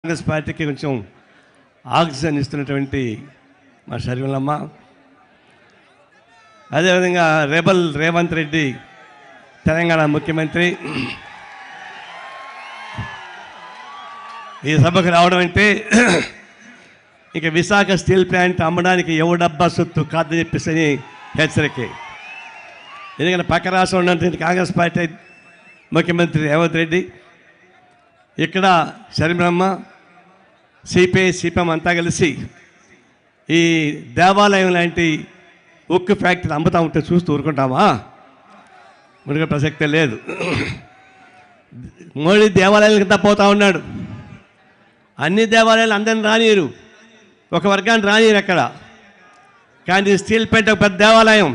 కాంగ్రెస్ పార్టీకి కొంచెం ఆక్సిజన్ ఇస్తున్నటువంటి మా షర్మిలమ్మ అదేవిధంగా రెబల్ రేవంత్ రెడ్డి తెలంగాణ ముఖ్యమంత్రి ఈ సభకు రావడం అంటే ఇక విశాఖ స్టీల్ ప్లాంట్ అమ్మడానికి ఎవడబ్బా సొత్తు కాదని చెప్పేసి హెచ్చరిక ఎందుకంటే పక్క రాష్ట్రంలో ఉన్నటువంటి కాంగ్రెస్ పార్టీ ముఖ్యమంత్రి రేవంత్ రెడ్డి ఇక్కడ శర్మిలమ్మ సిపిఐ సిపిఎం అంతా కలిసి ఈ దేవాలయం లాంటి ఉక్కు ఫ్యాక్టరీ అమ్ముతా ఉంటే చూస్తూ ఊరుకుంటామా మునిగే ప్రసక్తే లేదు మోడీ దేవాలయాలకు తప్పవుతా ఉన్నాడు అన్ని దేవాలయాలు అందరిని రానియరు ఒక వర్గాన్ని రానియరు అక్కడ కానీ స్టీల్ పెంట ఒక పెద్ద దేవాలయం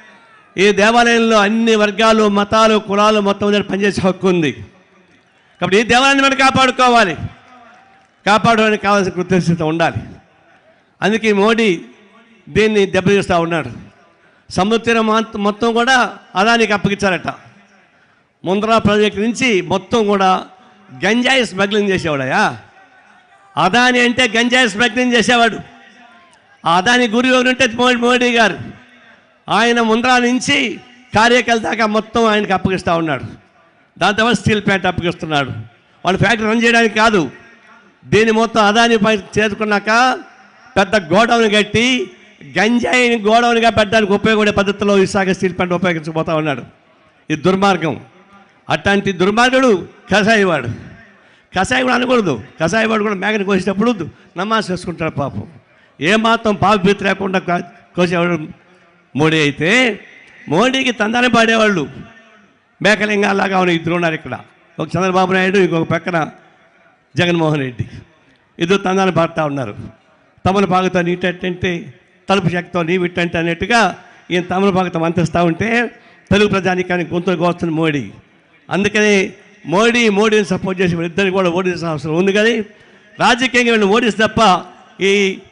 ఈ దేవాలయంలో అన్ని వర్గాలు మతాలు కులాలు మొత్తం మీద పనిచేసే హక్కు ఉంది కాబట్టి ఈ దేవాలయాన్ని మనం కాపాడుకోవాలి కాపాడడానికి కావాల్సిన కృతజ్ఞత ఉండాలి అందుకే మోడీ దీన్ని దెబ్బతీస్తూ ఉన్నాడు సముద్రం మొత్తం- మొత్తం కూడా అదానికి అప్పగించారట ముందరా ప్రాజెక్ట్ నుంచి మొత్తం కూడా గంజాయి స్మగ్లింగ్ చేసేవాడయా అదాని అంటే గంజాయి స్మగ్లింగ్ చేసేవాడు ఆ అదాని గురి ఎవరు ఉంటే మోడీ మోడీ గారు ఆయన ముందరా నుంచి కార్యకర్త దాకా మొత్తం ఆయనకి అప్పగిస్తూ ఉన్నాడు దాని తర్వాత స్టీల్ ప్లాంట్ అప్పగిస్తున్నాడు వాళ్ళు ఫ్యాక్టరీ రన్ చేయడానికి కాదు దీని మొత్తం అదాని పై చేరుకున్నాక పెద్ద గోడౌన్ కట్టి గంజాయిని గోడౌన్గా పెట్టడానికి ఉపయోగపడే పద్ధతిలో విశాఖ స్టీల్ ప్లాంట్ ఉపయోగించబోతా ఉన్నాడు ఇది దుర్మార్గం అట్లాంటి దుర్మార్గుడు కషాయివాడు కషాయివాడు అనకూడదు కషాయివాడు కూడా మేకని కోసేటప్పుడు నమాజ్ చేసుకుంటాడు పాపం ఏమాత్రం పాపభీతి లేకుండా కా- కోసేవాడు మోడీ అయితే మోడీకి తందానే పాడేవాళ్ళు మేకలింగాలాగా ఉన్న ఇద్దరు ఉన్నారు ఇక్కడ ఒక చంద్రబాబు నాయుడు ఇంకొక పక్కన జగన్మోహన్ రెడ్డి ఇద్దరు తందాన్ని పాడుతూ ఉన్నారు తమలపాకుతో నీటంటే తలుపు శక్తితో నీ విట్టంటే అన్నట్టుగా ఈయన తమలపాకుతో మంతిస్తూ ఉంటే తెలుగు ప్రజానికానికి గొంతులు కోస్తుంది మోడీ అందుకని మోడీ మోడీని సపోర్ట్ చేసి ఇద్దరిని కూడా ఓడించాల్సిన అవసరం ఉంది కానీ రాజకీయంగా వీళ్ళని ఓడిస్తే తప్ప ఈ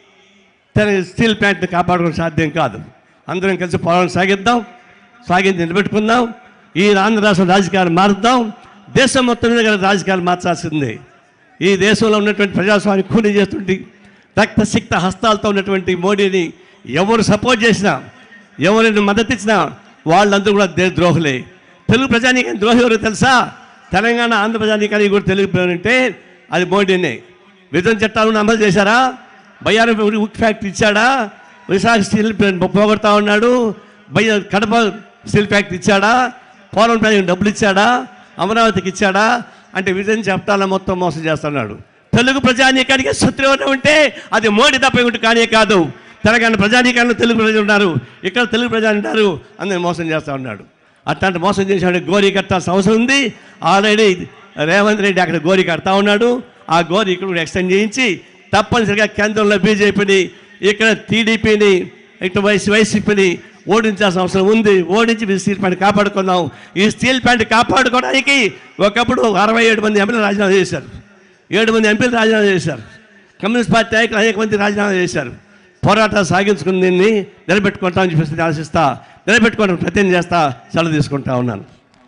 తెలంగాణ స్టీల్ ప్లాంట్ని కాపాడుకోవడం సాధ్యం కాదు అందరం కలిసి పోరాటం సాగిద్దాం సాగించి నిలబెట్టుకుందాం ఈ ఆంధ్ర రాష్ట్ర రాజకీయాలు మారుద్దాం దేశం మొత్తం మీద గల రాజకీయాలు మార్చాల్సిందే ఈ దేశంలో ఉన్నటువంటి ప్రజాస్వామ్యం కూని చేస్తుంటే రక్తసిక్త హస్తాలతో ఉన్నటువంటి మోడీని ఎవరు సపోర్ట్ చేసినా ఎవరిని మద్దతు ఇచ్చినా వాళ్ళందరూ కూడా దేశ ద్రోహులే తెలుగు ప్రజానీకం ద్రోహి ఎవరో తెలుసా తెలంగాణ ఆంధ్ర ప్రజానీకానికి కూడా తెలుగు ప్రజలు అంటే అది మోడీనే విధం చట్టాలను అమలు చేశారా బయ్యారం ఉక్ ఫ్యాక్టరీ ఇచ్చాడా విశాఖ స్టీల్ ప్లాంట్ పోగొడతా ఉన్నాడు బయ్య కడప స్టీల్ ఫ్యాక్టరీ ఇచ్చాడా పోలం ప్రాజెక్ట్ డబ్బులు ఇచ్చాడా అమరావతికి ఇచ్చాడా అంటే విజయం చట్టాలను మొత్తం మోసం చేస్తున్నాడు తెలుగు ప్రజానీకానికి శత్రువు ఉంటే అది మోడీ తప్ప ఇంకోటి కానీ కాదు తెలంగాణ ప్రజానీకాలను తెలుగు ప్రజలు ఉన్నారు ఇక్కడ తెలుగు ప్రజలు ఉంటారు అందరిని మోసం చేస్తూ ఉన్నాడు అట్లాంటి మోసం చేసాడు గోరీ కట్టాల్సిన అవసరం ఉంది ఆల్రెడీ రేవంత్ రెడ్డి అక్కడ గోరీ కడతా ఉన్నాడు ఆ గోరీ ఇక్కడ కూడా ఎక్స్టెండ్ చేయించి తప్పనిసరిగా కేంద్రంలో బీజేపీని ఇక్కడ టీడీపీని ఇటు వైసీ వైసీపీని ఓడించాల్సిన అవసరం ఉంది ఓడించి ఈ స్టీల్ ప్లాంట్ కాపాడుకుందాం ఈ స్టీల్ ప్లాంట్ కాపాడుకోవడానికి ఒకప్పుడు అరవై ఏడు మంది ఎంపీలు రాజీనామా చేశారు ఏడు మంది ఎంపీలు రాజీనామా చేశారు కమ్యూనిస్ట్ పార్టీ నాయకులు అనేక మంది రాజీనామా చేశారు పోరాటాలు సాగించుకుని దీన్ని నిలబెట్టుకుంటామని చెప్పేసి ఆశిస్తా నిలబెట్టుకోవడం ప్రయత్నం చేస్తా సెలవు తీసుకుంటా ఉన్నాను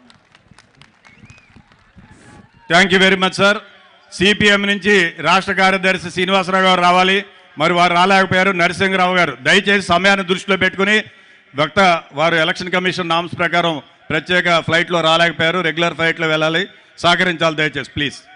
thank you very much sir CPM నుంచి రాష్ట్ర కార్యదర్శి శ్రీనివాసరావు గారు రావాలి మరి వారు రాలేకపోయారు నరసింహరావు గారు దయచేసి సమయాన్ని దృష్టిలో పెట్టుకుని వక్త వారు ఎలక్షన్ కమిషన్ నామ్స్ ప్రకారం ప్రత్యేక ఫ్లైట్లో రాలేకపోయారు రెగ్యులర్ ఫ్లైట్లో వెళ్ళాలి సహకరించాలి దయచేసి ప్లీజ్